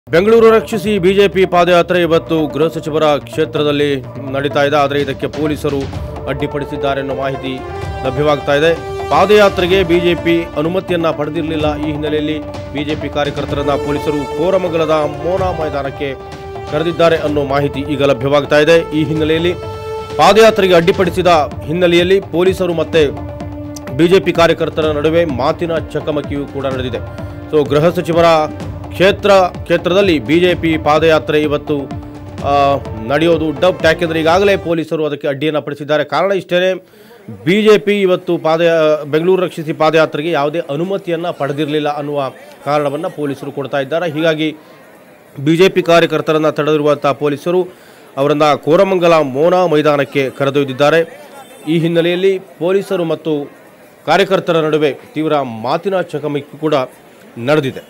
ಬೆಂಗಳೂರು ರಕ್ಷಿಸಿ ಬಿಜೆಪಿ ಪಾದಯಾತ್ರೆ ಇವತ್ತು ಗೃಹ ಸಚಿವರ ಕ್ಷೇತ್ರದಲ್ಲಿ ನಡೀತಾ ಇದೆ ಆದರೆ ಇದಕ್ಕೆ ಪೊಲೀಸರು ಅಡ್ಡಿಪಡಿಸಿದ್ದಾರೆ ಅನ್ನೋ ಮಾಹಿತಿ ಲಭ್ಯವಾಗ್ತಾ ಇದೆ ಪಾದಯಾತ್ರೆಗೆ ಬಿಜೆಪಿ ಅನುಮತಿಯನ್ನ ಪಡೆದಿರಲಿಲ್ಲ ಈ ಹಿನ್ನೆಲೆಯಲ್ಲಿ ಬಿಜೆಪಿ ಕಾರ್ಯಕರ್ತರನ್ನ ಪೊಲೀಸರು ಕೋರಮಂಗಲದ ಮೋನಾ ಮೈದಾನಕ್ಕೆ ಕರೆದಿದ್ದಾರೆ ಅನ್ನೋ ಮಾಹಿತಿ ಈಗ ಲಭ್ಯವಾಗ್ತಾ ಇದೆ ಈ ಹಿನ್ನೆಲೆಯಲ್ಲಿ ಪಾದಯಾತ್ರೆಗೆ ಅಡ್ಡಿಪಡಿಸಿದ ಹಿನ್ನೆಲೆಯಲ್ಲಿ ಪೊಲೀಸರು ಮತ್ತೆ ಬಿಜೆಪಿ ಕಾರ್ಯಕರ್ತರ ನಡುವೆ ಮಾತಿನ ಚಕಮಕಿಯೂ ಕೂಡ ನಡೆದಿದೆ ಸೊ ಗೃಹ ಸಚಿವರ ಕ್ಷೇತ್ರ ಕ್ಷೇತ್ರದಲ್ಲಿ ಬಿಜೆಪಿ ಪಾದಯಾತ್ರೆ ಇವತ್ತು ಆ, ನಡೆಯೋದು ಡಬ್ ಯಾಕೆಂದರೆ ಈಗಾಗಲೇ ಪೊಲೀಸರು ಅದಕ್ಕೆ ಅಡ್ಡಿಯನ್ನು ಪಡಿಸಿದ್ದಾರೆ ಕಾರಣ ಇಷ್ಟೇ ಬಿಜೆಪಿ ಇವತ್ತು ಪಾದ ಬೆಂಗಳೂರು ರಕ್ಷಿಸಿ ಪಾದಯಾತ್ರೆಗೆ ಯಾವುದೇ ಅನುಮತಿಯನ್ನು ಪಡೆದಿರಲಿಲ್ಲ ಅನ್ನುವ ಕಾರಣವನ್ನು ಪೊಲೀಸರು ಕೊಡ್ತಾ ಇದ್ದಾರೆ ಹೀಗಾಗಿ ಬಿಜೆಪಿ ಕಾರ್ಯಕರ್ತರನ್ನು ತಡೆದಿರುವಂಥ ಪೊಲೀಸರು ಅವರನ್ನು ಕೋರಮಂಗಲ ಮೋನಾ ಮೈದಾನಕ್ಕೆ ಕರೆದೊಯ್ದಿದ್ದಾರೆ ಈ ಹಿನ್ನೆಲೆಯಲ್ಲಿ ಪೊಲೀಸರು ಮತ್ತು ಕಾರ್ಯಕರ್ತರ ನಡುವೆ ತೀವ್ರ ಮಾತಿನ ಚಕಮಕಿ ಕೂಡ ನಡೆದಿದೆ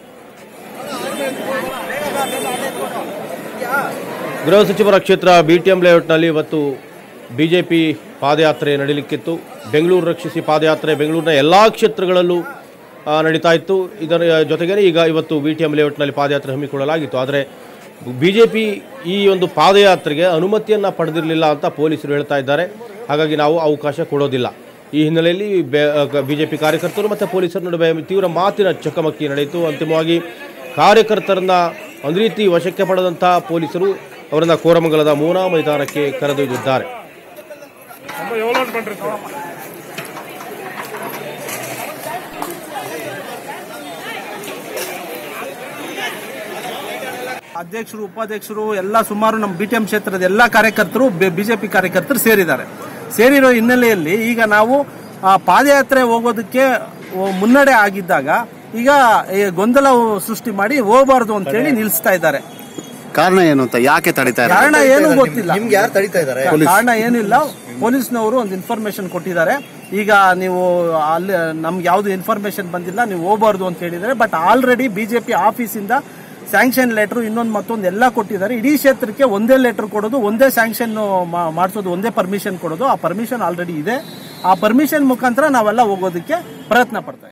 ಗೃಹ ಸಚಿವರ ಕ್ಷೇತ್ರ ಬಿ ಟಿ ಎಂ ಲೇಔಟ್ನಲ್ಲಿ ಇವತ್ತು ಬಿಜೆಪಿ ಪಾದಯಾತ್ರೆ ನಡೀಲಿಕ್ಕಿತ್ತು ಬೆಂಗಳೂರು ರಕ್ಷಿಸಿ ಪಾದಯಾತ್ರೆ ಬೆಂಗಳೂರಿನ ಎಲ್ಲ ಕ್ಷೇತ್ರಗಳಲ್ಲೂ ಆ, ನಡೀತಾ ಇತ್ತು ಇದರ ಜೊತೆಗೇ ಈಗ ಇವತ್ತು ಬಿ ಟಿ ಎಂ ಲೇಔಟ್ನಲ್ಲಿ ಪಾದಯಾತ್ರೆ ಹಮ್ಮಿಕೊಳ್ಳಲಾಗಿತ್ತು ಆದರೆ ಬಿಜೆಪಿ ಈ ಒಂದು ಪಾದಯಾತ್ರೆಗೆ ಅನುಮತಿಯನ್ನು ಪಡೆದಿರಲಿಲ್ಲ ಅಂತ ಪೊಲೀಸರು ಹೇಳ್ತಾ ಇದ್ದಾರೆ ಹಾಗಾಗಿ ನಾವು ಅವಕಾಶ ಕೊಡೋದಿಲ್ಲ ಈ ಹಿನ್ನೆಲೆಯಲ್ಲಿ ಬಿಜೆಪಿ ಕಾರ್ಯಕರ್ತರು ಮತ್ತು ಪೊಲೀಸರ ನಡುವೆ ತೀವ್ರ ಮಾತಿನ ಚಕಮಕಿ ನಡೆಯಿತು ಅಂತಿಮವಾಗಿ ಕಾರ್ಯಕರ್ತರನ್ನ ಒಂದು ರೀತಿ ವಶಕ್ಕೆ ಪಡೆದಂಥ ಪೊಲೀಸರು ಅವರನ್ನ ಕೋರಮಂಗಲದ ಮೂನಾ ಮೈದಾನಕ್ಕೆ ಕರೆದೊಯ್ದಿದ್ದಾರೆ ಅಧ್ಯಕ್ಷರು ಉಪಾಧ್ಯಕ್ಷರು ಎಲ್ಲ ಸುಮಾರು ನಮ್ಮ ಬಿ ಟಿ ಎಂ ಕ್ಷೇತ್ರದ ಎಲ್ಲ ಕಾರ್ಯಕರ್ತರು ಬಿಜೆಪಿ ಕಾರ್ಯಕರ್ತರು ಸೇರಿದ್ದಾರೆ ಸೇರಿರೋ ಹಿನ್ನೆಲೆಯಲ್ಲಿ ಈಗ ನಾವು ಆ, ಪಾದಯಾತ್ರೆ ಹೋಗೋದಕ್ಕೆ ಓ- ಮುನ್ನಡೆ ಆಗಿದ್ದಾಗ ಈಗ ಈ ಗೊಂದಲ ಸೃಷ್ಟಿ ಮಾಡಿ ಹೋಗಬಾರ್ದು ಅಂತ ಹೇಳಿ ನಿಲ್ಲಿಸ್ತಾ ಇದ್ದಾರೆ ಕಾರಣ ಏನು ಅಂತ ಯಾಕೆ ತಡಿತಾ ಇದ್ದಾರೆ ಕಾರಣ ಏನು ಗೊತ್ತಿಲ್ಲ ನಿಮ್ಗೆ ಯಾರು ತಡಿತಾ ಇದ್ದಾರೆ ಕಾರಣ ಏನಿಲ್ಲ ಪೊಲೀಸ್ನವರು ಒಂದು ಇನ್ಫಾರ್ಮೇಶನ್ ಕೊಟ್ಟಿದ್ದಾರೆ ಈಗ ನೀವು ಅಲ್ಲಿ ನಮ್ಗೆ ಯಾವ್ದು ಇನ್ಫಾರ್ಮೇಶನ್ ಬಂದಿಲ್ಲ ನೀವು ಹೋಗಬಾರ್ದು ಅಂತ ಹೇಳಿದ್ದಾರೆ ಬಟ್ ಆಲ್ರೆಡಿ ಬಿಜೆಪಿ ಆಫೀಸಿಂದ ಸ್ಯಾಂಕ್ಷನ್ ಲೆಟರ್ ಇನ್ನೊಂದು ಮತ್ತೊಂದು ಎಲ್ಲ ಕೊಟ್ಟಿದ್ದಾರೆ ಇಡೀ ಕ್ಷೇತ್ರಕ್ಕೆ ಒಂದೇ ಲೆಟರ್ ಕೊಡೋದು ಒಂದೇ ಸ್ಯಾಂಕ್ಷನ್ ಮಾಡಿಸೋದು ಒಂದೇ ಪರ್ಮಿಷನ್ ಕೊಡೋದು ಆ ಪರ್ಮಿಷನ್ ಆಲ್ರೆಡಿ ಇದೆ ಆ ಪರ್ಮಿಷನ್ ಮುಖಾಂತರ ನಾವೆಲ್ಲ ಹೋಗೋದಕ್ಕೆ ಪ್ರಯತ್ನ ಪಡ್ತಾ ಇದ್ದೀವಿ.